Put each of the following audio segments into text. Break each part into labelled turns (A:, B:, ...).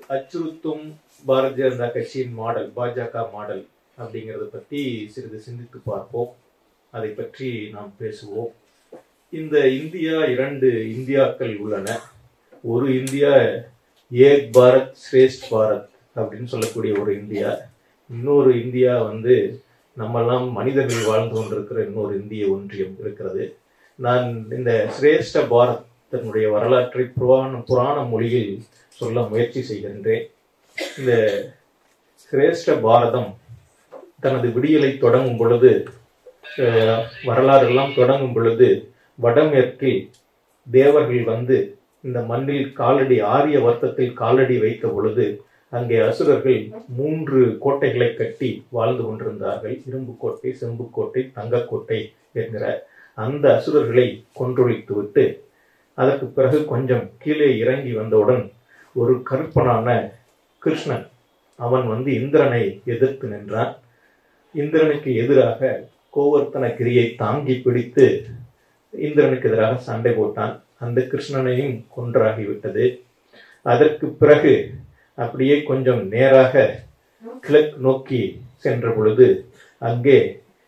A: அச்சுறுத்தும் பாரதிய ஜனதா கட்சியின் மாடல் பாஜக மாடல் அப்படிங்கிறத பற்றி சிறிது சிந்தித்து பார்ப்போம் அதை பற்றி நாம் பேசுவோம் இந்த இந்தியா இரண்டு இந்தியாக்கள் உள்ளன ஒரு இந்தியா ஏக் பாரத் ஸ்ரேஷ்ட் பாரத் அப்படின்னு சொல்லக்கூடிய ஒரு இந்தியா இன்னொரு இந்தியா வந்து நம்மெல்லாம் மனிதர்கள் வாழ்ந்து கொண்டிருக்கிற இன்னொரு இந்திய ஒன்றியம் இருக்கிறது நான் இந்த சிரேஷ்ட பாரதனுடைய வரலாற்றை புராண புராண மொழியில் சொல்ல முயற்சி செய்கின்றேன் இந்த சிரேஷ்ட பாரதம் தனது விடியலை தொடங்கும் பொழுது அஹ், வரலாறு எல்லாம் தொடங்கும் பொழுது வடமேற்கில் தேவர்கள் வந்து இந்த மண்ணில் காலடி ஆரிய வர்த்தத்தில் காலடி வைத்த பொழுது அங்கே அசுரர்கள் மூன்று கோட்டைகளை கட்டி வாழ்ந்து கொண்டிருந்தார்கள் இரும்பு கோட்டை செம்பு கோட்டை தங்கக்கோட்டை என்கிற அந்த அசுரர்களை கொன்றொழித்து விட்டு அதற்கு பிறகு கொஞ்சம் கீழே இறங்கி வந்தவுடன் ஒரு கருப்பனான கிருஷ்ணன் அவன் வந்து இந்திரனை எதிர்த்து நின்றான் இந்திரனுக்கு எதிராக கோவர்த்தன கிரியை தாங்கி பிடித்து இந்திரனுக்கு எதிராக சண்டை போட்டான் அந்த கிருஷ்ணனையும் கொன்றாகிவிட்டது அதற்கு பிறகு அப்படியே கொஞ்சம் நேராக கிழக்கு நோக்கி சென்ற பொழுது அங்கே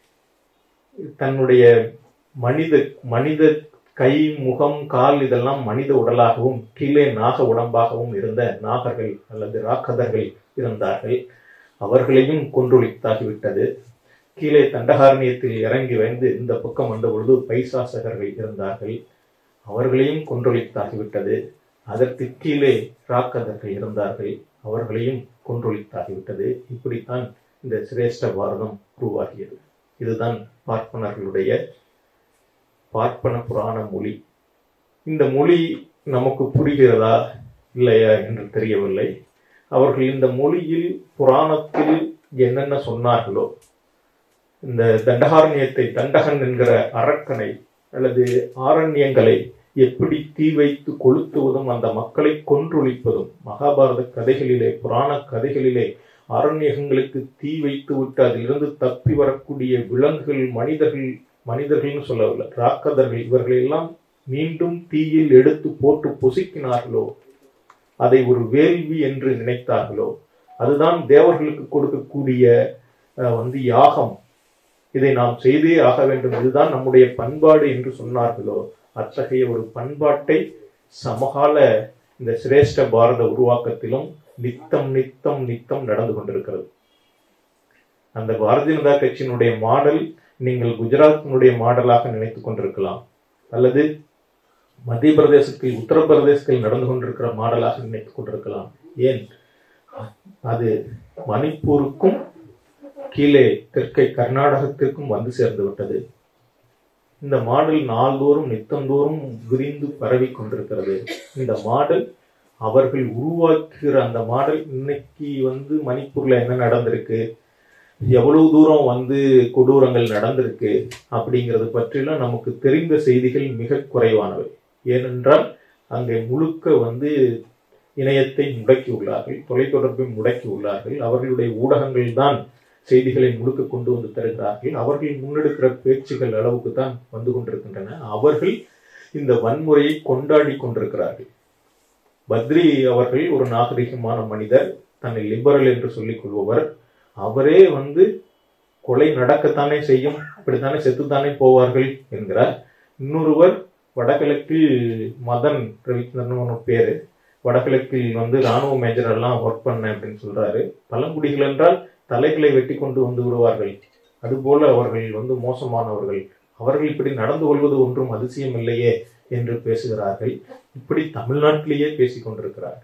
A: தன்னுடைய மனித மனித கை முகம் கால் இதெல்லாம் மனித உடலாகவும் கீழே நாக உடம்பாகவும் இருந்த நாகர்கள் அல்லது ராக்கதர்கள் இருந்தார்கள் அவர்களையும் கொன்றொழித்தாகிவிட்டது கீழே தண்டகாரண்யத்தில் இறங்கி வந்து இந்த பக்கம் வந்த பொழுது பைசாசகர்கள் இருந்தார்கள் அவர்களையும் கொன்றொழித்தாகிவிட்டது அதற்கு கீழே ராக்கதர்கள் இருந்தார்கள் அவர்களையும் கொன்றொழித்தாகிவிட்டது இப்படித்தான் இந்த சிரேஷ்ட பாரதம் உருவாகியது இதுதான் பார்ப்பனர்களுடைய பார்ப்பன புராண மொழி இந்த மொழி நமக்கு புரிகிறதா இல்லையா என்று தெரியவில்லை அவர்கள் இந்த மொழியில் புராணத்தில் என்னென்ன சொன்னார்களோ இந்த தண்டகாரண்யத்தை தண்டகன் என்கிற அரக்கனை அல்லது ஆரண்யங்களை எப்படி தீ வைத்து கொளுத்துவதும் அந்த மக்களை கொன்றொழிப்பதும் மகாபாரத கதைகளிலே புராண கதைகளிலே ஆரண்யங்களுக்கு தீ வைத்து விட்டு அதிலிருந்து தப்பி வரக்கூடிய விலங்குகள் மனிதர்கள் மனிதர்கள்னு சொல்லவில்லை ராக்கதர்கள் இவர்களெல்லாம் மீண்டும் தீயில் எடுத்து போட்டு பொசுக்கினார்களோ அதை ஒரு வேள்வி என்று நினைத்தார்களோ அதுதான் தேவர்களுக்கு கொடுக்கக்கூடிய அஹ், வந்து யாகம் இதை நாம் செய்தே ஆக வேண்டும் இதுதான் நம்முடைய பண்பாடு என்று சொன்னார்களோ அத்தகைய ஒரு பண்பாட்டை சமகால இந்த சிரேஷ்ட பாரத உருவாக்கத்திலும் நித்தம் நித்தம் நித்தம் நடந்து கொண்டிருக்கிறது அந்த பாரதிய ஜனதா கட்சியினுடைய மாடல் நீங்கள் குஜராத்தினுடைய மாடலாக நினைத்துக் கொண்டிருக்கலாம் அல்லது மத்திய பிரதேசத்தில் உத்தரப்பிரதேசத்தில் நடந்து கொண்டிருக்கிற மாடலாக நினைத்துக் கொண்டிருக்கலாம் ஏன் அது மணிப்பூருக்கும் கீழே தெற்கை கர்நாடகத்திற்கும் வந்து சேர்ந்து விட்டது இந்த மாடல் நாள்தோறும் நித்தந்தோறும் விரிந்து பரவி கொண்டிருக்கிறது இந்த மாடல் அவர்கள் உருவாக்குகிற அந்த மாடல் இன்னைக்கு வந்து மணிப்பூர்ல என்ன நடந்திருக்கு எவ்வளவு தூரம் வந்து கொடூரங்கள் நடந்திருக்கு அப்படிங்கிறது பற்றிலாம் நமக்கு தெரிந்த செய்திகள் மிக குறைவானவை ஏனென்றால் அங்கே முழுக்க வந்து இணையத்தை முடக்கி உள்ளார்கள் தொலைத்தொடர்பை முடக்கி உள்ளார்கள் அவர்களுடைய ஊடகங்கள் தான் செய்திகளை முழுக்க கொண்டு வந்து தருகிறார்கள் அவர்கள் முன்னெடுக்கிற பேச்சுகள் அளவுக்கு தான் வந்து கொண்டிருக்கின்றன அவர்கள் இந்த வன்முறையை கொண்டாடி கொண்டிருக்கிறார்கள் பத்ரி அவர்கள் ஒரு நாகரிகமான மனிதர் தன்னை லிபரல் என்று சொல்லிக் கொள்பவர் அவரே வந்து கொலை நடக்கத்தானே செய்யும் இப்படித்தானே செத்துத்தானே போவார்கள் என்கிறார் இன்னொருவர் வடகிழக்கில் மதன் ரவிச்சந்திரன் பேரு வடகிழக்கில் வந்து ராணுவ மேஜர் எல்லாம் ஒர்க் பண்ணேன் அப்படின்னு சொல்றாரு பழங்குடிகள் என்றால் தலைகளை வெட்டி கொண்டு வந்து விடுவார்கள் அதுபோல அவர்கள் வந்து மோசமானவர்கள் அவர்கள் இப்படி நடந்து கொள்வது ஒன்றும் அதிசயம் இல்லையே என்று பேசுகிறார்கள் இப்படி தமிழ்நாட்டிலேயே பேசிக் கொண்டிருக்கிறார்கள்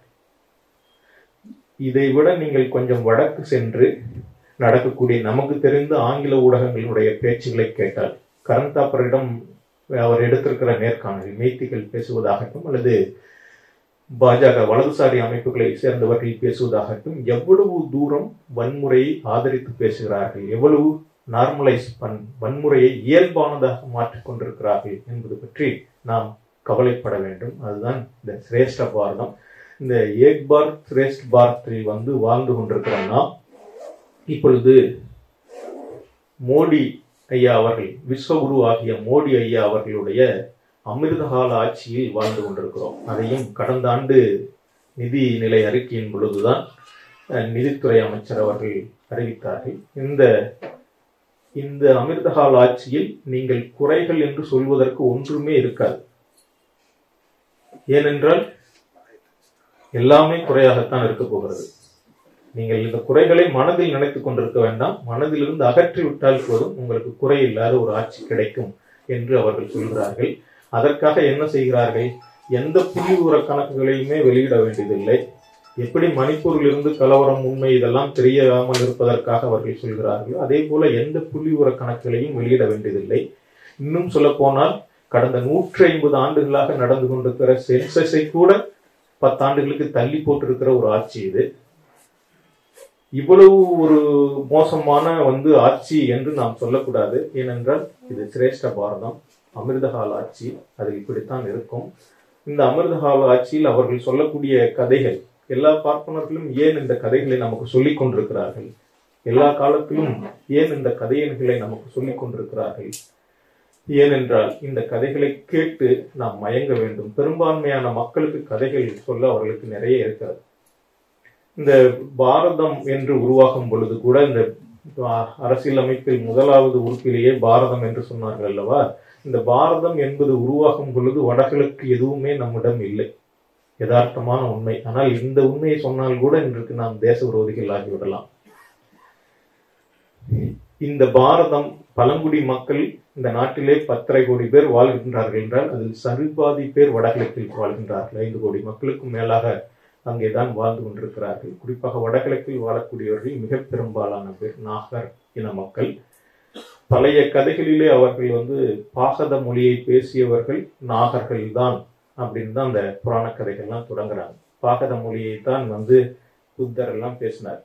A: இதை விட நீங்கள் கொஞ்சம் வடக்கு சென்று நடக்கக்கூடிய நமக்கு தெரிந்த ஆங்கில ஊடகங்களுடைய பேச்சுகளை கேட்டால் கரண் தாப்பரிடம் அவர் எடுத்திருக்கிற நேர்காணல் மெய்த்திகள் பேசுவதாகட்டும் அல்லது பாஜக வலதுசாரி அமைப்புகளை சேர்ந்தவர்கள் பேசுவதாகட்டும் எவ்வளவு தூரம் வன்முறையை ஆதரித்து பேசுகிறார்கள் எவ்வளவு நார்மலைஸ் பண் வன்முறையை இயல்பானதாக மாற்றிக் கொண்டிருக்கிறார்கள் என்பது பற்றி நாம் கவலைப்பட வேண்டும் அதுதான் இந்த சிரேஷ்ட பாரதம் இந்த ஏக் பாரத் சிரேஷ்ட் பாரத்தில் வந்து வாழ்ந்து கொண்டிருக்கிற நாம் இப்பொழுது மோடி ஐயா அவர்கள் விஸ்வகுரு ஆகிய மோடி ஐயா அவர்களுடைய அமிர்தகால ஆட்சியில் வாழ்ந்து கொண்டிருக்கிறோம் அதையும் கடந்த ஆண்டு நிதிநிலை அறிக்கையின் பொழுதுதான் அஹ், நிதித்துறை அமைச்சர் அவர்கள் அறிவித்தார்கள் இந்த இந்த அமிர்தகால் ஆட்சியில் நீங்கள் குறைகள் என்று சொல்வதற்கு ஒன்றுமே இருக்காது ஏனென்றால் எல்லாமே குறையாகத்தான் இருக்க போகிறது நீங்கள் இந்த குறைகளை மனதில் நினைத்துக் கொண்டிருக்க வேண்டாம் மனதிலிருந்து அகற்றி விட்டால் போதும் உங்களுக்கு குறை இல்லாத ஒரு ஆட்சி கிடைக்கும் என்று அவர்கள் சொல்கிறார்கள் அதற்காக என்ன செய்கிறார்கள் எந்த புள்ளி உர கணக்குகளையுமே வெளியிட வேண்டியதில்லை எப்படி மணிப்பூரில் இருந்து கலவரம் உண்மை இதெல்லாம் தெரியாமல் இருப்பதற்காக அவர்கள் சொல்கிறார்களோ அதே போல எந்த புள்ளி உர கணக்குகளையும் வெளியிட வேண்டியதில்லை இன்னும் சொல்ல போனால் கடந்த நூற்றி ஐம்பது ஆண்டுகளாக நடந்து கொண்டிருக்கிற சென்சஸை கூட பத்தாண்டுகளுக்கு தள்ளி போட்டிருக்கிற ஒரு ஆட்சி இது இவ்வளவு ஒரு மோசமான வந்து ஆட்சி என்று நாம் சொல்லக்கூடாது ஏனென்றால் இது சிரேஷ்ட பாரதம் அமிர்தகால ஆட்சி அது இப்படித்தான் இருக்கும் இந்த அமிர்தகால ஆட்சியில் அவர்கள் சொல்லக்கூடிய கதைகள் எல்லா பார்ப்பனர்களும் ஏன் இந்த கதைகளை நமக்கு சொல்லிக் கொண்டிருக்கிறார்கள் எல்லா காலத்திலும் ஏன் இந்த கதையன்களை நமக்கு சொல்லிக் கொண்டிருக்கிறார்கள் ஏனென்றால் இந்த கதைகளை கேட்டு நாம் மயங்க வேண்டும் பெரும்பான்மையான மக்களுக்கு கதைகள் சொல்ல அவர்களுக்கு நிறைய இருக்கிறது இந்த பாரதம் என்று உருவாகும் பொழுது கூட இந்த அரசியல் அமைப்பில் முதலாவது உறுப்பிலேயே பாரதம் என்று சொன்னார்கள் அல்லவா இந்த பாரதம் என்பது உருவாகும் பொழுது வடகிழக்கு எதுவுமே நம்மிடம் இல்லை யதார்த்தமான உண்மை ஆனால் இந்த உண்மையை சொன்னால் கூட இன்றைக்கு நாம் தேச விரோதிகள் ஆகிவிடலாம் இந்த பாரதம் பழங்குடி மக்கள் இந்த நாட்டிலே பத்தரை கோடி பேர் வாழ்கின்றார்கள் என்றால் அதில் சரிபாதி பேர் வடகிழக்கில் வாழ்கின்றார்கள் ஐந்து கோடி மக்களுக்கும் மேலாக அங்கேதான் வாழ்ந்து கொண்டிருக்கிறார்கள் குறிப்பாக வடகிழக்கில் வாழக்கூடியவர்கள் மிக பெரும்பாலான பேர் நாகர் இன மக்கள் பழைய கதைகளிலே அவர்கள் வந்து பாகத மொழியை பேசியவர்கள் நாகர்கள் தான் அப்படின்னு தான் அந்த புராண கதைகள்லாம் தொடங்குறாங்க பாகத மொழியை தான் வந்து புத்தர் எல்லாம் பேசினார்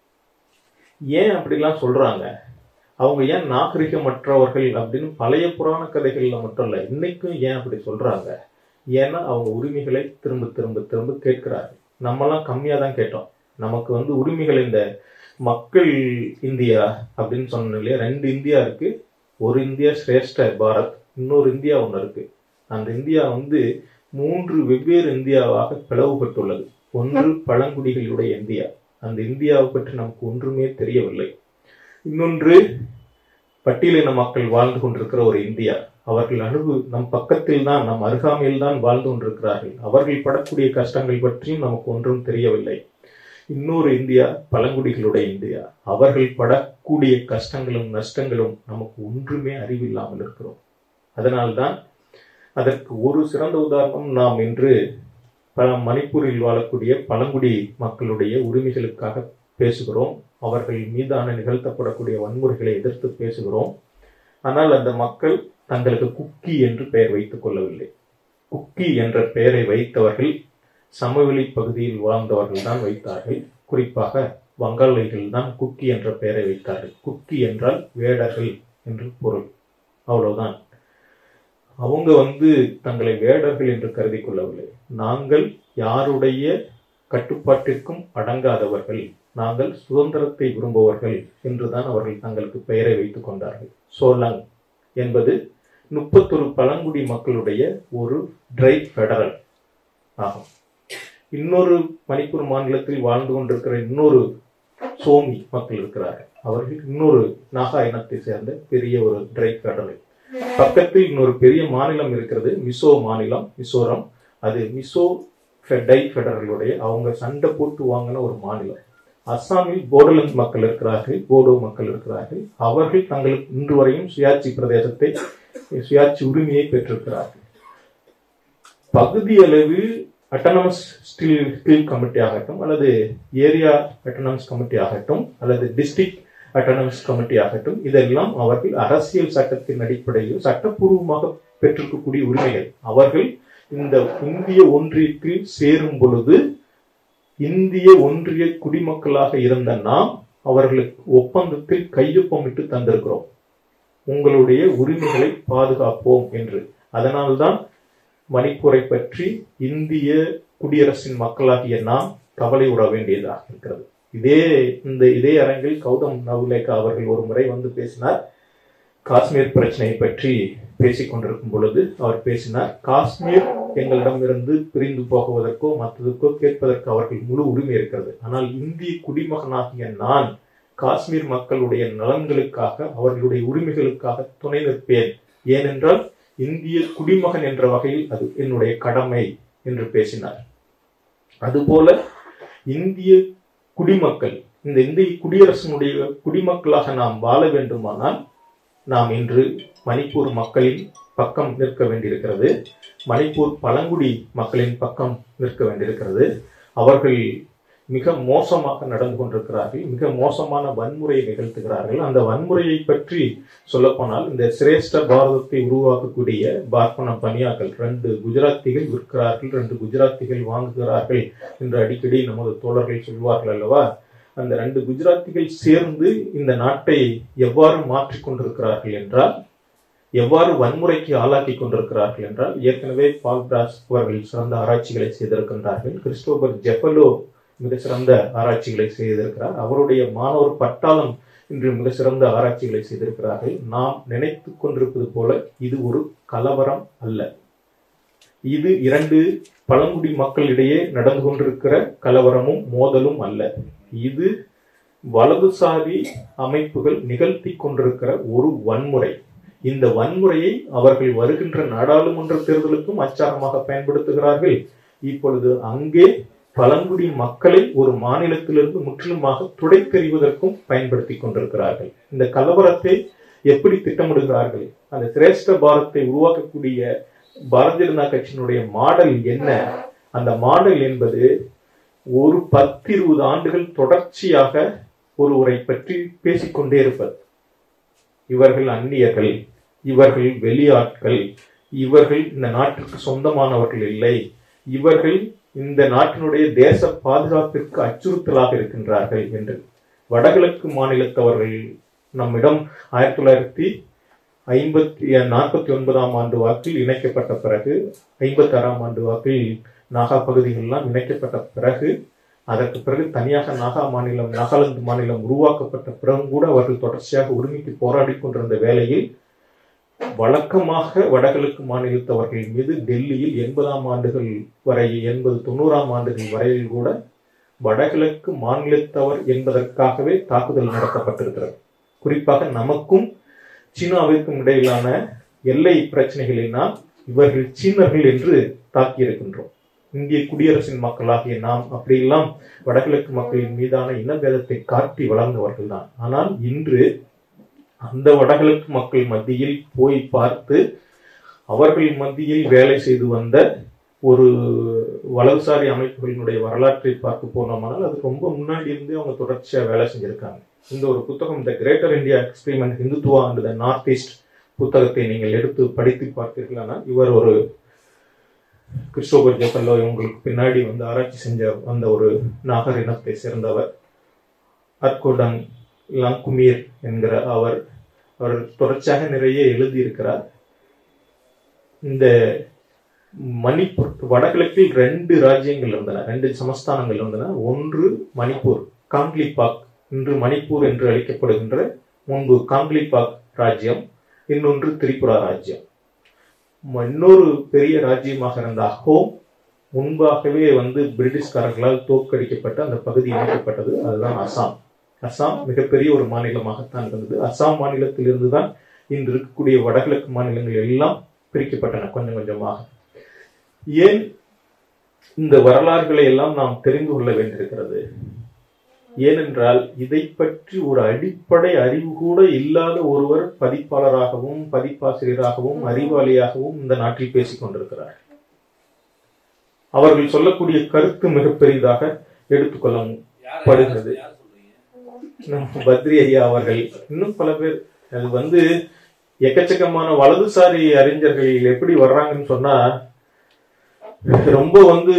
A: ஏன் அப்படிலாம் சொல்றாங்க அவங்க ஏன் நாகரிகமற்றவர்கள் அப்படின்னு பழைய புராண கதைகள்ல மட்டும் இல்ல இன்னைக்கும் ஏன் அப்படி சொல்றாங்க ஏன்னா அவங்க உரிமைகளை திரும்ப திரும்ப திரும்ப கேட்கிறார்கள் நம்மலாம் கம்மியா தான் கேட்டோம் நமக்கு வந்து உரிமைகள் இந்த மக்கள் இந்தியா அப்படின்னு சொன்ன இல்லையா ரெண்டு இந்தியா இருக்கு ஒரு இந்தியா சிரேஷ்ட பாரத் இன்னொரு இந்தியா ஒன்று இருக்கு அந்த இந்தியா வந்து மூன்று வெவ்வேறு இந்தியாவாக பிளவுபட்டுள்ளது ஒன்று பழங்குடிகளுடைய இந்தியா அந்த இந்தியாவை பற்றி நமக்கு ஒன்றுமே தெரியவில்லை இன்னொன்று பட்டியலின மக்கள் வாழ்ந்து கொண்டிருக்கிற ஒரு இந்தியா அவர்கள் அணுகு நம் பக்கத்தில் தான் நம் அருகாமையில் தான் வாழ்ந்து கொண்டிருக்கிறார்கள் அவர்கள் படக்கூடிய கஷ்டங்கள் பற்றியும் நமக்கு ஒன்றும் தெரியவில்லை இன்னொரு இந்தியா பழங்குடிகளுடைய இந்தியா அவர்கள் படக்கூடிய கஷ்டங்களும் நஷ்டங்களும் நமக்கு ஒன்றுமே அறிவில்லாமல் இருக்கிறோம் அதனால்தான் அதற்கு ஒரு சிறந்த உதாரணம் நாம் இன்று பல மணிப்பூரில் வாழக்கூடிய பழங்குடி மக்களுடைய உரிமைகளுக்காக பேசுகிறோம் அவர்கள் மீதான நிகழ்த்தப்படக்கூடிய வன்முறைகளை எதிர்த்து பேசுகிறோம் ஆனால் அந்த மக்கள் தங்களுக்கு குக்கி என்று பெயர் வைத்துக் கொள்ளவில்லை குக்கி என்ற பெயரை வைத்தவர்கள் சமவெளி பகுதியில் வாழ்ந்தவர்கள் தான் வைத்தார்கள் குறிப்பாக வங்காளிகள் தான் குக்கி என்ற பெயரை வைத்தார்கள் குக்கி என்றால் வேடர்கள் என்று பொருள் அவ்வளவுதான் அவங்க வந்து தங்களை வேடர்கள் என்று கருதி கொள்ளவில்லை நாங்கள் யாருடைய கட்டுப்பாட்டிற்கும் அடங்காதவர்கள் நாங்கள் சுதந்திரத்தை விரும்புவர்கள் என்றுதான் அவர்கள் தங்களுக்கு பெயரை வைத்துக் கொண்டார்கள் சோலங் என்பது முப்பத்தொரு பழங்குடி மக்களுடைய ஒரு டிரை ஃபெடரல் ஆகும் இன்னொரு மணிப்பூர் மாநிலத்தில் வாழ்ந்து கொண்டிருக்கிற இன்னொரு சோமி மக்கள் இருக்கிறார்கள் அவர்கள் இன்னொரு நாகா இனத்தை சேர்ந்த பெரிய ஒரு டிரை ஃபெடரல் பக்கத்தில் இன்னொரு பெரிய மாநிலம் இருக்கிறது மிசோ மாநிலம் மிசோரம் அது மிசோ டை ஃபெடரலுடைய அவங்க சண்டை போட்டு வாங்கின ஒரு மாநிலம் அஸ்ஸாமில் போடோலண்ட் மக்கள் இருக்கிறார்கள் போடோ மக்கள் இருக்கிறார்கள் அவர்கள் தங்களுக்கு இன்று வரையும் சுயாட்சி பிரதேசத்தை சுயாட்சி உரிமையை பெற்றிருக்கிறார்கள் பகுதி அளவில் அட்டானமஸ் ஸ்டில் ஸ்கில் கமிட்டி ஆகட்டும் அல்லது ஏரியா அட்டானமஸ் கமிட்டி ஆகட்டும் அல்லது டிஸ்ட்ரிக்ட் அட்டானமஸ் கமிட்டி ஆகட்டும் இதெல்லாம் அவர்கள் அரசியல் சட்டத்தின் அடிப்படையில் சட்டப்பூர்வமாக பெற்றிருக்கக்கூடிய உரிமைகள் அவர்கள் இந்த இந்திய ஒன்றியத்தில் சேரும் பொழுது இந்திய ஒன்றிய குடிமக்களாக இருந்த நாம் அவர்களுக்கு ஒப்பந்தத்தில் கையொப்பமிட்டு தந்திருக்கிறோம் உங்களுடைய உரிமைகளை பாதுகாப்போம் என்று அதனால்தான் மணிப்பூரை பற்றி இந்திய குடியரசின் மக்களாகிய நாம் கவலை விட வேண்டியதாக இருக்கிறது இதே இந்த இதே அரங்கில் கௌதம் நவுலேகா அவர்கள் ஒரு முறை வந்து பேசினார் காஷ்மீர் பிரச்சனையை பற்றி பேசிக் கொண்டிருக்கும் பொழுது அவர் பேசினார் காஷ்மீர் எங்களிடமிருந்து பிரிந்து போகுவதற்கோ மற்றதுக்கோ கேட்பதற்கு அவர்கள் முழு உரிமை இருக்கிறது ஆனால் இந்திய குடிமகனாகிய நான் காஷ்மீர் மக்களுடைய நலன்களுக்காக அவர்களுடைய உரிமைகளுக்காக துணை நிற்பேன் ஏனென்றால் இந்திய குடிமகன் என்ற வகையில் அது என்னுடைய கடமை என்று பேசினார் அதுபோல இந்திய குடிமக்கள் இந்த இந்திய குடியரசனுடைய குடிமக்களாக நாம் வாழ வேண்டுமானால் நாம் இன்று மணிப்பூர் மக்களின் பக்கம் நிற்க வேண்டியிருக்கிறது மணிப்பூர் பழங்குடி மக்களின் பக்கம் நிற்க வேண்டியிருக்கிறது அவர்கள் மிக மோசமாக நடந்து கொண்டிருக்கிறார்கள் மிக மோசமான வன்முறையை நிகழ்த்துகிறார்கள் அந்த வன்முறையை பற்றி சொல்லப்போனால் இந்த சிரேஷ்ட பாரதத்தை உருவாக்கக்கூடிய பார்ப்பன பனியாக்கள் ரெண்டு குஜராத்திகள் விற்கிறார்கள் ரெண்டு குஜராத்திகள் வாங்குகிறார்கள் என்று அடிக்கடி நமது தோழர்கள் சொல்வார்கள் அல்லவா அந்த ரெண்டு குஜராத்திகள் சேர்ந்து இந்த நாட்டை எவ்வாறு மாற்றிக் கொண்டிருக்கிறார்கள் என்றால் எவ்வாறு வன்முறைக்கு ஆளாக்கி கொண்டிருக்கிறார்கள் என்றால் ஏற்கனவே பால்பிராஸ் அவர்கள் சிறந்த ஆராய்ச்சிகளை செய்திருக்கின்றார்கள் கிறிஸ்டோபர் ஜெஃபலோ மிக சிறந்த ஆராய்ச்சிகளை செய்திருக்கிறார் அவருடைய மாணவர் பட்டாளம் இன்று மிக சிறந்த ஆராய்ச்சிகளை செய்திருக்கிறார்கள் நாம் நினைத்து கொண்டிருப்பது போல இது ஒரு கலவரம் அல்ல இது இரண்டு பழங்குடி மக்களிடையே நடந்து கொண்டிருக்கிற கலவரமும் மோதலும் அல்ல இது வலதுசாரி அமைப்புகள் நிகழ்த்தி கொண்டிருக்கிற ஒரு வன்முறை இந்த வன்முறையை அவர்கள் வருகின்ற நாடாளுமன்ற தேர்தலுக்கும் அச்சாரமாக பயன்படுத்துகிறார்கள் இப்பொழுது அங்கே பழங்குடி மக்களை ஒரு மாநிலத்திலிருந்து முற்றிலுமாக துடைத்தெறிவதற்கும் பயன்படுத்தி கொண்டிருக்கிறார்கள் இந்த கலவரத்தை எப்படி திட்டமிடுகிறார்கள் அந்த சிரேஷ்ட பாரத்தை உருவாக்கக்கூடிய பாரதிய ஜனதா கட்சியினுடைய மாடல் என்ன அந்த மாடல் என்பது ஒரு பத்து இருபது ஆண்டுகள் தொடர்ச்சியாக ஒருவரை பற்றி பேசிக்கொண்டே இருப்பது இவர்கள் அந்நியர்கள் இவர்கள் வெளியாட்கள் இவர்கள் இந்த நாட்டிற்கு சொந்தமானவர்கள் இல்லை இவர்கள் இந்த நாட்டினுடைய தேச பாதுகாப்பிற்கு அச்சுறுத்தலாக இருக்கின்றார்கள் என்று வடகிழக்கு மாநிலத்தவர்கள் நம்மிடம் ஆயிரத்தி தொள்ளாயிரத்தி ஐம்பத்தி நாற்பத்தி ஒன்பதாம் ஆண்டு வாக்கில் இணைக்கப்பட்ட பிறகு ஐம்பத்தி ஆறாம் ஆண்டு வாக்கில் நாகா பகுதிகளெல்லாம் இணைக்கப்பட்ட பிறகு அதற்கு பிறகு தனியாக நாகா மாநிலம் நாகாலாந்து மாநிலம் உருவாக்கப்பட்ட பிறகும் கூட அவர்கள் தொடர்ச்சியாக உரிமைக்கு போராடி கொண்டிருந்த வேளையில் வழக்கமாக வடகிழக்கு மாநிலத்தவர்கள் மீது டெல்லியில் எண்பதாம் ஆண்டுகள் வரை எண்பது தொண்ணூறாம் ஆண்டுகள் வரையில் கூட வடகிழக்கு மாநிலத்தவர் என்பதற்காகவே தாக்குதல் நடத்தப்பட்டிருக்கிறது குறிப்பாக நமக்கும் சீனாவிற்கும் இடையிலான எல்லை பிரச்சனைகளினால் இவர்கள் சீனர்கள் என்று தாக்கியிருக்கின்றோம் இந்திய குடியரசின் மக்களாகிய நாம் அப்படியெல்லாம் வடகிழக்கு மக்களின் மீதான இனபேதத்தை காட்டி வளர்ந்தவர்கள் தான் ஆனால் இன்று அந்த வடகிழக்கு மக்கள் மத்தியில் போய் பார்த்து அவர்கள் மத்தியில் வேலை செய்து வந்த ஒரு வலதுசாரி அமைப்புகளினுடைய வரலாற்றை பார்க்க போனோமானால் அது ரொம்ப முன்னாடி இருந்து அவங்க தொடர்ச்சியா வேலை செஞ்சிருக்காங்க இந்த ஒரு புத்தகம் இந்த greater India experiment Hindutva and the north east புத்தகத்தை நீங்கள் எடுத்து படித்து பார்த்தீர்களானால் இவர் ஒரு கிறிஸ்டோபர் ஜெஃபல்லோ இவங்களுக்கு பின்னாடி வந்து ஆராய்ச்சி செஞ்ச அந்த ஒரு நாகர் இனத்தை சேர்ந்தவர் அர்கோடன் லங்குமீர் என்கிற அவர் அவர் தொடர்ச்சியாக நிறைய எழுதியிருக்கிறார் இந்த மணிப்பூர் வடகிழக்கில் ரெண்டு ராஜ்யங்கள் இருந்தன ரெண்டு சமஸ்தானங்கள் இருந்தன ஒன்று மணிப்பூர் காங்க்லிபாக் இன்று மணிப்பூர் என்று அழைக்கப்படுகின்ற முன்பு காங்க்லிபாக் ராஜ்யம் இன்னொன்று திரிபுரா ராஜ்யம் இன்னொரு பெரிய ராஜ்யமாக இருந்த அஹோம் முன்பாகவே வந்து பிரிட்டிஷ்காரர்களால் தோற்கடிக்கப்பட்ட அந்த பகுதி இணைக்கப்பட்டது அதுதான் அசாம் அசாம் மிகப்பெரிய ஒரு மாநிலமாகத்தான் இருந்தது அசாம் மாநிலத்தில் இருந்துதான் இன்று இருக்கக்கூடிய வடகிழக்கு மாநிலங்கள் எல்லாம் பிரிக்கப்பட்டன கொஞ்சம் கொஞ்சமாக ஏன் இந்த வரலாறுகளை எல்லாம் நாம் தெரிந்து கொள்ள வேண்டியிருக்கிறது ஏனென்றால் இதை பற்றி ஒரு அடிப்படை அறிவு கூட இல்லாத ஒருவர் பதிப்பாளராகவும் பதிப்பாசிரியராகவும் அறிவாளியாகவும் இந்த நாட்டில் பேசிக் கொண்டிருக்கிறார் அவர்கள் சொல்லக்கூடிய கருத்து மிக பெரிதாக எடுத்துக்கொள்ளப்படுகிறது பத்ரி ஐயா அவர்கள் இன்னும் பல பேர் அது வந்து எக்கச்சக்கமான வலதுசாரி அறிஞர்கள் எப்படி வர்றாங்கன்னு சொன்னா ரொம்ப வந்து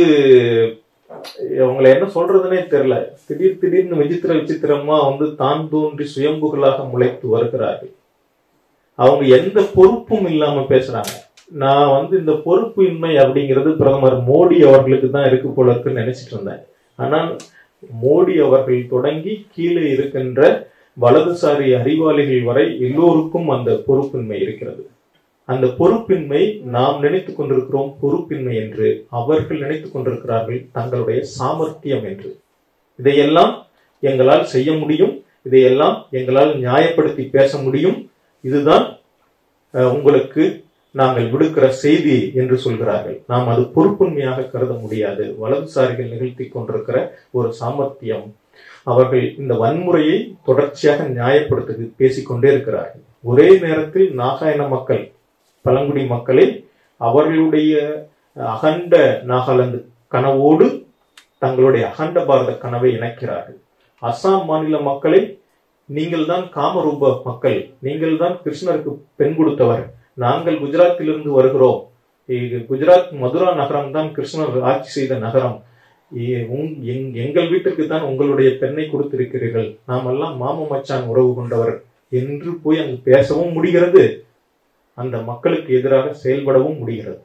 A: அவங்களை என்ன சொல்றதுன்னே தெரியல திடீர் திடீர்னு விசித்திர விசித்திரமா வந்து தான் தோன்றி சுயம்புகளாக முளைத்து வருகிறார்கள் அவங்க எந்த பொறுப்பும் இல்லாம பேசுறாங்க நான் வந்து இந்த பொறுப்பு இன்மை அப்படிங்கிறது பிரதமர் மோடி அவர்களுக்கு தான் இருக்கு போல இருக்குன்னு நினைச்சிட்டு இருந்தேன் ஆனால் மோடி அவர்கள் தொடங்கி கீழே இருக்கின்ற வலதுசாரி அறிவாளிகள் வரை எல்லோருக்கும் அந்த பொறுப்பின்மை இருக்கிறது அந்த பொறுப்பின்மை நாம் நினைத்துக் கொண்டிருக்கிறோம் பொறுப்பின்மை என்று அவர்கள் நினைத்துக் கொண்டிருக்கிறார்கள் தங்களுடைய சாமர்த்தியம் என்று இதையெல்லாம் எங்களால் செய்ய முடியும் இதையெல்லாம் எங்களால் நியாயப்படுத்தி பேச முடியும் இதுதான் அஹ், உங்களுக்கு நாங்கள் விடுக்கிற செய்தி என்று சொல்கிறார்கள் நாம் அது பொறுப்புண்மையாக கருத முடியாது வலதுசாரிகள் நிகழ்த்தி கொண்டிருக்கிற ஒரு சாமர்த்தியம் அவர்கள் இந்த வன்முறையை தொடர்ச்சியாக நியாயப்படுத்தி பேசிக்கொண்டே இருக்கிறார்கள் ஒரே நேரத்தில் நாகாயன மக்கள் பழங்குடி மக்களை அவர்களுடைய அகண்ட நாகாலாந்து கனவோடு தங்களுடைய அகண்ட பாரத கனவை இணைக்கிறார்கள் அசாம் மாநில மக்களை நீங்கள் தான் காமரூப மக்கள் நீங்கள் தான் கிருஷ்ணருக்கு பெண் கொடுத்தவர் நாங்கள் குஜராத்திலிருந்து வருகிறோம் இது குஜராத் மதுரா நகரம் தான் கிருஷ்ணர் ஆட்சி செய்த நகரம் இ- உங்- எங்- எங்கள் வீட்டுக்கு தான் உங்களுடைய பெண்ணை கொடுத்திருக்கிறீர்கள் நாமெல்லாம் மாம மச்சான் உறவு கொண்டவர் என்று போய் அங்கு பேசவும் முடிகிறது அந்த மக்களுக்கு எதிராக செயல்படவும் முடிகிறது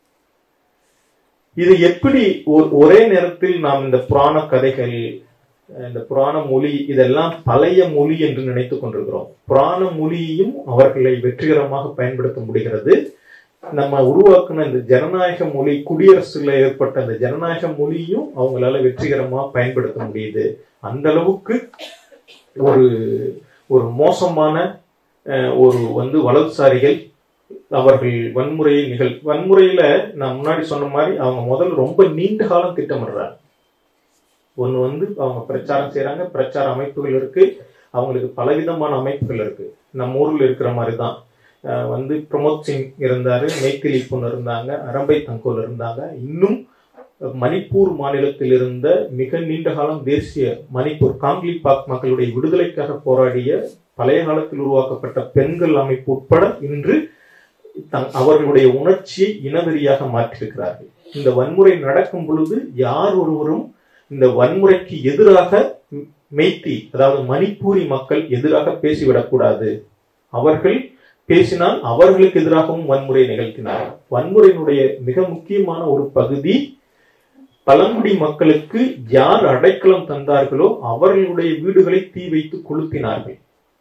A: இது எப்படி ஒ- ஒரே நேரத்தில் நாம் இந்த புராண கதைகள் இந்த புராண மொழி இதெல்லாம் பழைய மொழி என்று நினைத்துக் கொண்டிருக்கிறோம் புராண மொழியையும் அவர்களை வெற்றிகரமாக பயன்படுத்த முடிகிறது நம்ம உருவாக்குன இந்த ஜனநாயக மொழி குடியரசுல ஏற்பட்ட இந்த ஜனநாயக மொழியும் அவங்களால வெற்றிகரமா பயன்படுத்த முடியுது அந்த அளவுக்கு ஒரு ஒரு மோசமான அஹ், ஒரு வந்து வலதுசாரிகள் அவர்கள் வன்முறையை நிகழ் வன்முறையில நான் முன்னாடி சொன்ன மாதிரி அவங்க முதல்ல ரொம்ப நீண்ட காலம் திட்டமிடுறாங்க ஒண்ணு வந்து அவங்க பிரச்சாரம் செய்றாங்க பிரச்சார அமைப்புகள் இருக்கு அவங்களுக்கு பலவிதமான அமைப்புகள் இருக்கு நம்ம ஊர்ல இருக்கிற மாதிரி தான் அஹ் வந்து பிரமோத் சிங் இருந்தாரு மைத்திலி பொண்ணு இருந்தாங்க அரம்பை தங்கோல் இருந்தாங்க இன்னும் மணிப்பூர் மாநிலத்தில் இருந்த மிக நீண்ட காலம் தேசிய மணிப்பூர் காங்லி பாக் மக்களுடைய விடுதலைக்காக போராடிய பழைய காலத்தில் உருவாக்கப்பட்ட பெண்கள் அமைப்பு உட்பட இன்று தங்- அவர்களுடைய உணர்ச்சியை இனவெறியாக மாற்றியிருக்கிறார்கள் இந்த வன்முறை நடக்கும் பொழுது யார் ஒருவரும் இந்த வன்முறைக்கு எதிராக ம்- மெய்த்தி அதாவது மணிப்பூரி மக்கள் எதிராக பேசிவிடக்கூடாது அவர்கள் பேசினால் அவர்களுக்கு எதிராகவும் வன்முறை நிகழ்த்தினார் வன்முறையினுடைய மிக முக்கியமான ஒரு பகுதி பழங்குடி மக்களுக்கு யார் அடைக்கலம் தந்தார்களோ அவர்களுடைய வீடுகளை தீ வைத்து கொளுத்தினார்கள்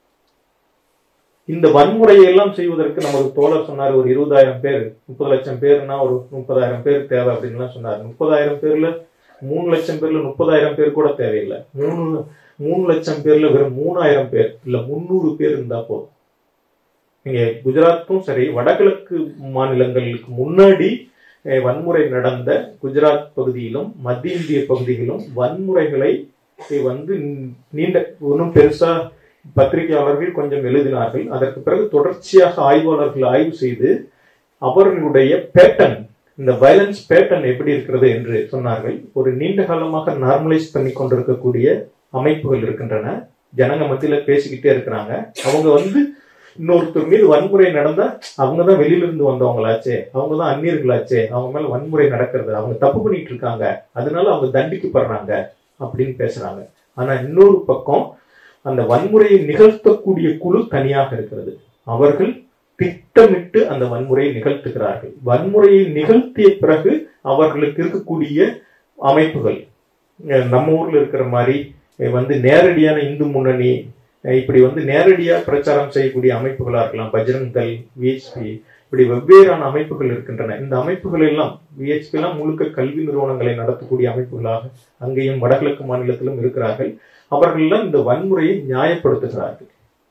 A: இந்த வன்முறையை எல்லாம் செய்வதற்கு நமது தோழர் சொன்னார் ஒரு இருபதாயிரம் பேர் முப்பது லட்சம் பேர்னா ஒரு முப்பதாயிரம் பேர் தேவை அப்படின்லாம் சொன்னார் முப்பதாயிரம் பேர்ல மூணு லட்சம் பேர்ல முப்பதாயிரம் பேர் கூட தேவையில்லை மூணு மூணு லட்சம் பேர்ல வெறும் மூணாயிரம் பேர் இல்ல முந்நூறு பேர் இருந்தா போதும் நீங்க குஜராத்தும் சரி வடகிழக்கு மாநிலங்களுக்கு முன்னாடி அஹ், வன்முறை நடந்த குஜராத் பகுதியிலும் மத்திய இந்திய பகுதியிலும் வன்முறைகளை அஹ், வந்து நீண்ட ஒன்றும் பெருசா பத்திரிகையாளர்கள் கொஞ்சம் எழுதினார்கள் அதற்கு பிறகு தொடர்ச்சியாக ஆய்வாளர்கள் ஆய்வு செய்து அவர்களுடைய பேட்டன் இந்த வயலன்ஸ் பேட்டன் எப்படி இருக்கிறது என்று சொன்னார்கள் ஒரு நீண்ட காலமாக நார்மலைஸ் பண்ணி கொண்டிருக்கக்கூடிய அமைப்புகள் இருக்கின்றன ஜனங்க மத்தியில பேசிக்கிட்டே இருக்கிறாங்க அவங்க வந்து இன்னொருத்தர் மீது வன்முறை நடந்தா அவங்க தான் வெளியில இருந்து வந்தவங்களாச்சே அவங்க தான் அந்நியர்களாச்சே அவங்க மேல வன்முறை நடக்கிறது அவங்க தப்பு பண்ணிட்டு இருக்காங்க அதனால அவங்க தண்டிக்கப்படுறாங்க அப்படின்னு பேசுறாங்க ஆனா இன்னொரு பக்கம் அந்த வன்முறையை நிகழ்த்தக்கூடிய குழு தனியாக இருக்கிறது அவர்கள் திட்டமிட்டு அந்த வன்முறையை நிகழ்த்துகிறார்கள் வன்முறையை நிகழ்த்திய பிறகு அவர்களுக்கு இருக்கக்கூடிய அமைப்புகள் அஹ் நம்ம ஊர்ல இருக்கிற மாதிரி அஹ் வந்து நேரடியான இந்து முன்னணி அஹ் இப்படி வந்து நேரடியா பிரச்சாரம் செய்யக்கூடிய அமைப்புகளா இருக்கலாம் பஜ்ரங் தள் விஹெச்பி இப்படி வெவ்வேறான அமைப்புகள் இருக்கின்றன இந்த அமைப்புகள் எல்லாம் விஹெச்பி எல்லாம் முழுக்க கல்வி நிறுவனங்களை நடத்தக்கூடிய அமைப்புகளாக அங்கேயும் வடகிழக்கு மாநிலத்திலும் இருக்கிறார்கள் அவர்கள் எல்லாம் இந்த வன்முறையை நியாயப்படுத்துகிறார்கள்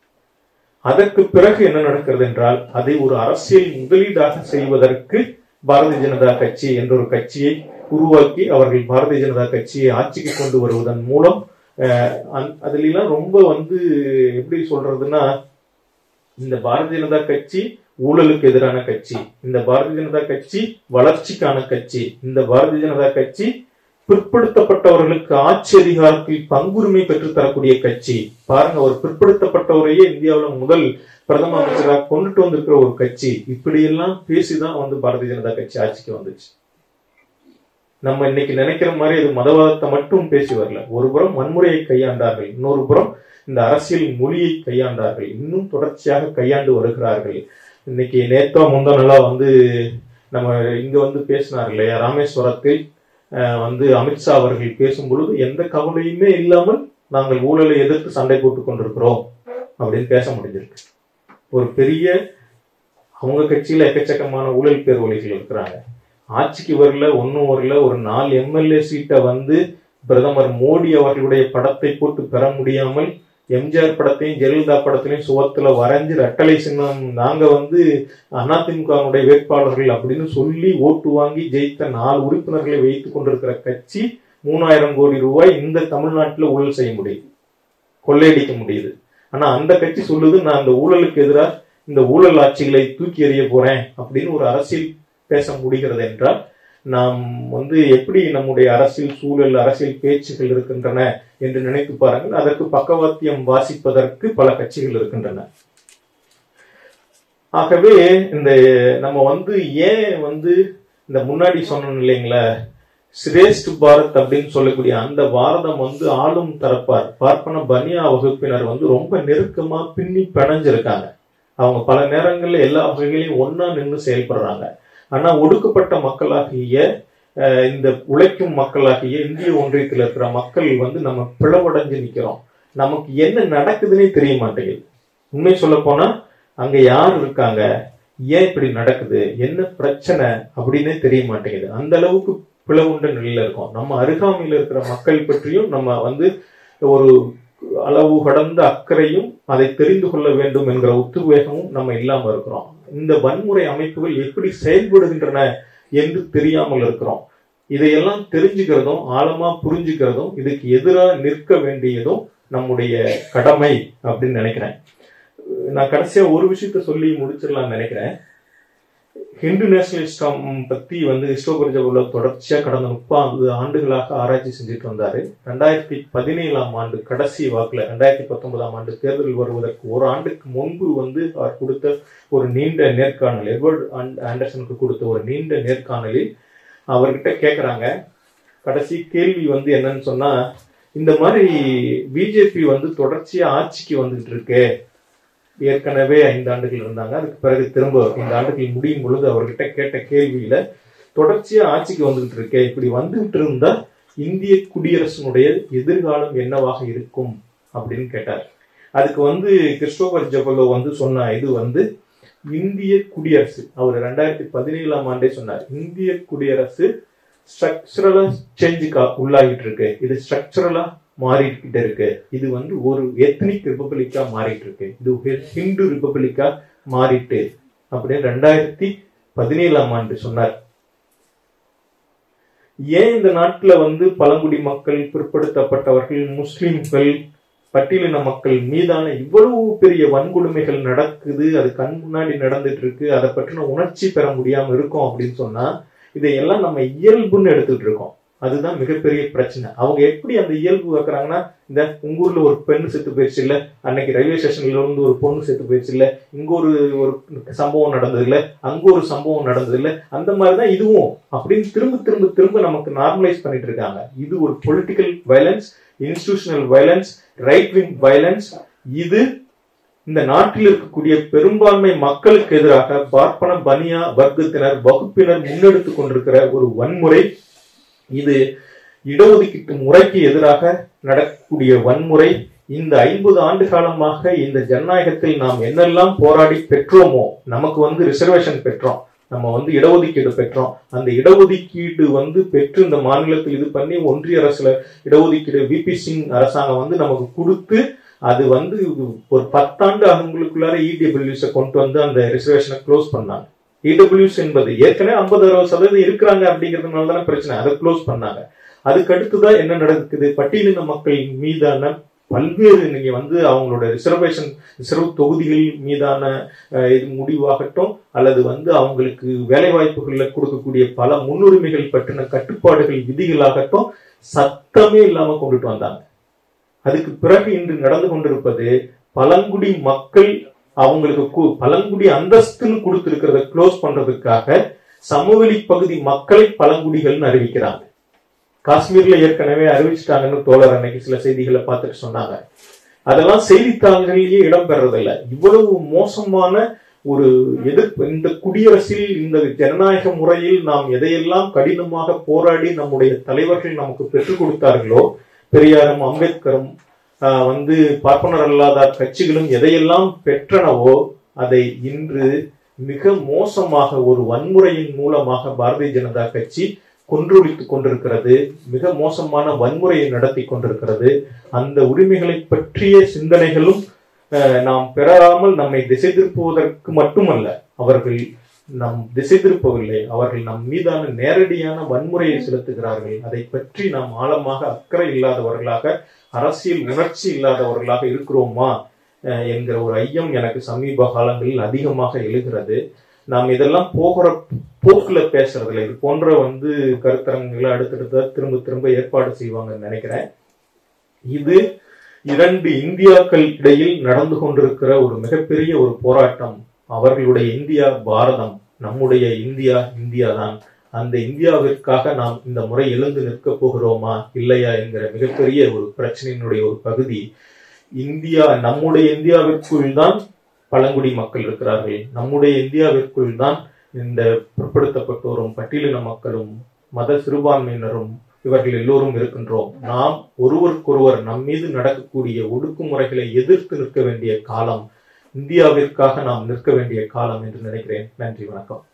A: அதற்கு பிறகு என்ன நடக்கிறது என்றால் அதை ஒரு அரசியல் முதலீடாக செய்வதற்கு பாரதிய ஜனதா கட்சி என்ற ஒரு கட்சியை உருவாக்கி அவர்கள் பாரதிய ஜனதா கட்சியை ஆட்சிக்கு கொண்டு வருவதன் மூலம் அஹ், அந்த- அதுலெல்லாம் ரொம்ப வந்து எப்படி சொல்றதுன்னா இந்த பாரதிய ஜனதா கட்சி ஊழலுக்கு எதிரான கட்சி இந்த பாரதிய ஜனதா கட்சி வளர்ச்சிக்கான கட்சி இந்த பாரதிய ஜனதா கட்சி பிற்படுத்தப்பட்டவர்களுக்கு ஆட்சி அதிகாரத்தில் பங்குரிமை பெற்றுத் தரக்கூடிய கட்சி பாருங்க ஒரு பிற்படுத்தப்பட்டவரையே இந்தியாவுல முதல் பிரதம அமைச்சராக கொண்டுட்டு வந்திருக்கிற ஒரு கட்சி இப்படியெல்லாம் பேசிதான் வந்து பாரதிய ஜனதா கட்சி ஆட்சிக்கு வந்துச்சு நம்ம இன்னைக்கு நினைக்கிற மாதிரி இது மதவாதத்தை மட்டும் பேசி வரல ஒரு புறம் வன்முறையை கையாண்டார்கள் இன்னொரு புறம் இந்த அரசியல் மொழியை கையாண்டார்கள் இன்னும் தொடர்ச்சியாக கையாண்டு வருகிறார்கள் இன்னைக்கு நேத்தோ முந்தா நாளா வந்து நம்ம இங்க வந்து பேசினார் இல்லையா ராமேஸ்வரத்தில் அஹ், வந்து அமித்ஷா அவர்கள் பேசும் பொழுது எந்த கவலையுமே இல்லாமல் நாங்கள் ஊழலை எதிர்த்து சண்டை போட்டுக் கொண்டிருக்கிறோம் அப்படின்னு பேச முடிஞ்சிருக்கு ஒரு பெரிய அவங்க கட்சியில எக்கச்சக்கமான ஊழல் பேர் வழிகள் இருக்கிறாங்க ஆட்சிக்கு வரல ஒன்னும் வரல ஒரு நாலு எம்எல்ஏ சீட்டை வந்து பிரதமர் மோடி அவர்களுடைய படத்தை போட்டு பெற முடியாமல் எம்ஜிஆர் படத்தையும் ஜெயலலிதா படத்திலையும் சுவத்துல வரைஞ்சு ரெட்டலை சின்னம் நாங்க வந்து அதிமுகவுடைய வேட்பாளர்கள் அப்படின்னு சொல்லி ஓட்டு வாங்கி ஜெயித்த நாலு உறுப்பினர்களை வைத்துக் கொண்டிருக்கிற கட்சி மூணாயிரம் கோடி ரூபாய் இந்த தமிழ்நாட்டுல ஊழல் செய்ய முடியுது கொள்ளையடிக்க முடியுது ஆனா அந்த கட்சி சொல்லுது நான் இந்த ஊழலுக்கு எதிராக இந்த ஊழல் ஆட்சிகளை தூக்கி எறிய போறேன் அப்படின்னு ஒரு அரசியல் பேச முடிகிறது என்றால் நாம் வந்து எப்படி நம்முடைய அரசியல் சூழல் அரசியல் பேச்சுகள் இருக்கின்றன என்று நினைத்து பாருங்கள் அதற்கு பக்கவாத்தியம் வாசிப்பதற்கு பல கட்சிகள் இருக்கின்றன ஆகவே இந்த நம்ம வந்து ஏன் வந்து இந்த முன்னாடி சொன்னோம் இல்லைங்களா சிரேஷ்ட் பாரத் அப்படின்னு சொல்லக்கூடிய அந்த பாரதம் வந்து ஆளும் தரப்பார் பார்ப்பன பனியா வகுப்பினர் வந்து ரொம்ப நெருக்கமா பின்னி பிணைஞ்சிருக்காங்க அவங்க பல நேரங்கள்ல எல்லா வகைகளையும் ஒன்னா நின்று செயல்படுறாங்க ஆனா ஒடுக்கப்பட்ட மக்களாகிய அஹ், இந்த உழைக்கும் மக்களாகிய இந்திய ஒன்றியத்தில் இருக்கிற மக்கள் வந்து நம்ம பிளவடைஞ்சு நிக்கிறோம் நமக்கு என்ன நடக்குதுன்னே தெரிய மாட்டேங்குது உண்மை சொல்ல போனா அங்க யார் இருக்காங்க ஏன் இப்படி நடக்குது என்ன பிரச்சனை அப்படின்னே தெரிய மாட்டேங்குது அந்த அளவுக்கு பிளவுண்ட நிலையில இருக்கோம் நம்ம அருகாமையில் இருக்கிற மக்கள் பற்றியும் நம்ம வந்து ஒரு அளவு கடந்த அக்கறையும் அதை தெரிந்து கொள்ள வேண்டும் என்கிற உத்வேகமும் நம்ம இல்லாம இருக்கிறோம் இந்த வன்முறை அமைப்புகள் எப்படி செயல்படுகின்றன என்று தெரியாமல் இருக்கிறோம் இதையெல்லாம் தெரிஞ்சுக்கிறதும் ஆழமா புரிஞ்சுக்கிறதும் இதுக்கு எதிராக நிற்க வேண்டியதும் நம்முடைய கடமை அப்படின்னு நினைக்கிறேன் நான் கடைசியா ஒரு விஷயத்த சொல்லி முடிச்சிடலாம்னு நினைக்கிறேன் ஹிந்து நேஷனலிஸ்டம் பத்தி வந்து ஹிஸ்டோபரிஜபுல தொடர்ச்சியா கடந்த முப்பது ஆண்டுகளாக ஆராய்ச்சி செஞ்சுட்டு வந்தாரு ரெண்டாயிரத்தி பதினேழாம் ஆண்டு கடைசி வாக்குல ரெண்டாயிரத்தி பத்தொன்பதாம் ஆண்டு தேர்தல் வருவதற்கு ஒரு ஆண்டுக்கு முன்பு வந்து அவர் கொடுத்த ஒரு நீண்ட நேர்காணல் எட்வர்ட் ஆண்ட்- ஆண்டர்சனுக்கு கொடுத்த ஒரு நீண்ட நேர்காணலில் அவர்கிட்ட கேக்குறாங்க கடைசி கேள்வி வந்து என்னன்னு சொன்னா இந்த மாதிரி பிஜேபி வந்து தொடர்ச்சியா ஆட்சிக்கு வந்துகிட்டு இருக்கு ஏற்கனவே ஐந்து ஆண்டுகள் இருந்தாங்க அதுக்கு பிறகு திரும்ப இந்த ஆண்டுகள் முடியும் பொழுது அவர்கிட்ட கேட்ட கேள்வியில தொடர்ச்சியா ஆட்சிக்கு வந்துகிட்டு இருக்கே இப்படி வந்துகிட்டு இருந்தா இந்திய குடியரசனுடைய எதிர்காலம் என்னவாக இருக்கும் அப்படின்னு கேட்டார் அதுக்கு வந்து கிறிஸ்டோபர் ஜபலோ வந்து சொன்ன இது வந்து இந்திய குடியரசு அவர் ரெண்டாயிரத்தி பதினேழாம் ஆண்டே சொன்னார் இந்திய குடியரசு ஸ்ட்ரக்சரலா சேஞ்சுக்கா உள்ளாகிட்டு இருக்கு இது ஸ்ட்ரக்சரலா மாறிக்கிட்டு இருக்கு இது வந்து ஒரு எத்னிக் ரிப்பப்ளிக்கா மாறிட்டு இருக்கு இது ஒரு ஹிந்து ரிப்பப்ளிக்கா மாறிட்டு அப்படின்னு ரெண்டாயிரத்தி பதினேழாம் ஆண்டு சொன்னார் ஏன் இந்த நாட்டுல வந்து பழங்குடி மக்கள் பிற்படுத்தப்பட்டவர்கள் முஸ்லிம்கள் பட்டியலின மக்கள் மீதான இவ்வளவு பெரிய வன்கொடுமைகள் நடக்குது அது கண் முன்னாடி நடந்துட்டு இருக்கு அதை பற்றின உணர்ச்சி பெற முடியாம இருக்கோம் அப்படின்னு சொன்னா இதையெல்லாம் நம்ம இயல்புன்னு எடுத்துட்டு இருக்கோம் அதுதான் மிகப்பெரிய பிரச்சனை அவங்க எப்படி அந்த இயல்பு வைக்கிறாங்கன்னா இந்த உங்க ஊர்ல ஒரு பெண் செத்து போயிடுச்சு இல்ல அன்னைக்கு ரயில்வே ஸ்டேஷன்ல இருந்து ஒரு பொண்ணு செத்து போயிடுச்சு இல்ல இங்க ஒரு ஒரு சம்பவம் நடந்தது இல்ல அங்க ஒரு சம்பவம் நடந்தது இல்ல அந்த மாதிரிதான் இதுவும் அப்படின்னு திரும்ப திரும்ப திரும்ப நமக்கு நார்மலைஸ் பண்ணிட்டு இருக்காங்க இது ஒரு political violence institutional violence right wing violence இது இந்த நாட்டில் இருக்கக்கூடிய பெரும்பான்மை மக்களுக்கு எதிராக பார்ப்பன பனியா வர்க்கத்தினர் வகுப்பினர் முன்னெடுத்துக் கொண்டிருக்கிற ஒரு வன்முறை இது இடஒதுக்கீட்டு முறைக்கு எதிராக நடக்கக்கூடிய வன்முறை இந்த ஐம்பது ஆண்டு காலமாக இந்த ஜனநாயகத்தில் நாம் என்னெல்லாம் போராடி பெற்றோமோ நமக்கு வந்து ரிசர்வேஷன் பெற்றோம் நம்ம வந்து இடஒதுக்கீடு பெற்றோம் அந்த இடஒதுக்கீடு வந்து பெற்று இந்த மாநிலத்தில் இது பண்ணி ஒன்றிய அரசுல இடஒதுக்கீடு விபி சிங் அரசாங்கம் வந்து நமக்கு கொடுத்து அது வந்து ஒரு பத்தாண்டு அவங்களுக்குள்ளார இடபிள்யூஸ கொண்டு வந்து அந்த ரிசர்வேஷனை க்ளோஸ் பண்ணாங்க இடபிள்யூஸ் என்பது ஏற்கனவே ஐம்பது அறுபது சதவீதம் இருக்கிறாங்க அப்படிங்கிறதுனால தானே பிரச்சனை அதை க்ளோஸ் பண்ணாங்க அதுக்கு அடுத்துதான் என்ன நடக்குது பட்டியலின மக்கள் மீதான பல்வேறு நீங்க வந்து அவங்களோட ரிசர்வேஷன் ரிசர்வ் தொகுதிகள் மீதான அஹ், இது முடிவாகட்டும் அல்லது வந்து அவங்களுக்கு வேலை வாய்ப்புகள்ல கொடுக்கக்கூடிய பல முன்னுரிமைகள் பற்றின கட்டுப்பாடுகள் விதிகளாகட்டும் சத்தமே இல்லாம கொண்டுட்டு வந்தாங்க அதுக்கு பிறகு இன்று நடந்து கொண்டிருப்பது பழங்குடி மக்கள் அவங்களுக்கு கு- பழங்குடி அந்தஸ்துன்னு கொடுத்திருக்கிறத க்ளோஸ் பண்றதுக்காக சமவெளி பகுதி மக்களை பழங்குடிகள்னு அறிவிக்கிறாங்க காஷ்மீர்ல ஏற்கனவே அறிவிச்சிட்டாங்கன்னு தோழர் அன்னைக்கு சில செய்திகளை பார்த்துட்டு சொன்னாங்க அதெல்லாம் செய்தித்தாள்களிலேயே இடம் பெறதில்லை இவ்வளவு மோசமான ஒரு எதிர்ப்பு இந்த குடியரசில் இந்த ஜனநாயக முறையில் நாம் எதையெல்லாம் கடினமாக போராடி நம்முடைய தலைவர்கள் நமக்கு பெற்றுக் கொடுத்தார்களோ பெரியாரும் அம்பேத்கரும் ஆஹ், வந்து பார்ப்பனர் அல்லாத கட்சிகளும் எதையெல்லாம் பெற்றனவோ அதை இன்று மிக மோசமாக ஒரு வன்முறையின் மூலமாக பாரதிய ஜனதா கட்சி கொன்றொழித்துக் கொண்டிருக்கிறது மிக மோசமான வன்முறையை நடத்தி கொண்டிருக்கிறது அந்த உரிமைகளை பற்றிய சிந்தனைகளும் அஹ், நாம் பெறாமல் நம்மை திசை திருப்புவதற்கு மட்டுமல்ல அவர்கள் நம் திசை திருப்பவில்லை அவர்கள் நம் மீதான நேரடியான வன்முறையை செலுத்துகிறார்கள் அதை பற்றி நாம் ஆழமாக அக்கறை இல்லாதவர்களாக அரசியல் உணர்ச்சி இல்லாதவர்களாக இருக்கிறோமா அஹ், என்கிற ஒரு ஐயம் எனக்கு சமீப காலங்களில் அதிகமாக எழுகிறது நாம் இதெல்லாம் போகிற போக்குல பேசுறதுல இது போன்ற வந்து கருத்தரங்குகளை அடுத்தடுத்த திரும்ப திரும்ப ஏற்பாடு செய்வாங்கன்னு நினைக்கிறேன் இது இரண்டு இந்தியாக்கள் இடையில் நடந்து கொண்டிருக்கிற ஒரு மிகப்பெரிய ஒரு போராட்டம் அவர்களுடைய இந்தியா பாரதம் நம்முடைய இந்தியா இந்தியா தான் அந்த இந்தியாவிற்காக நாம் இந்த முறை எழுந்து நிற்க போகிறோமா இல்லையா என்கிற மிகப்பெரிய ஒரு பிரச்சனையினுடைய ஒரு பகுதி இந்தியா நம்முடைய இந்தியாவிற்குள் தான் பழங்குடி மக்கள் இருக்கிறார்கள் நம்முடைய இந்தியாவிற்குள் தான் இந்த பிற்படுத்தப்பட்டோரும் பட்டியலின மக்களும் மத சிறுபான்மையினரும் இவர்கள் எல்லோரும் இருக்கின்றோம் நாம் ஒருவருக்கொருவர் நம் மீது நடக்கக்கூடிய ஒடுக்குமுறைகளை எதிர்த்து நிற்க வேண்டிய காலம் இந்தியாவிற்காக நாம் நிற்க வேண்டிய காலம் என்று நினைக்கிறேன் நன்றி வணக்கம்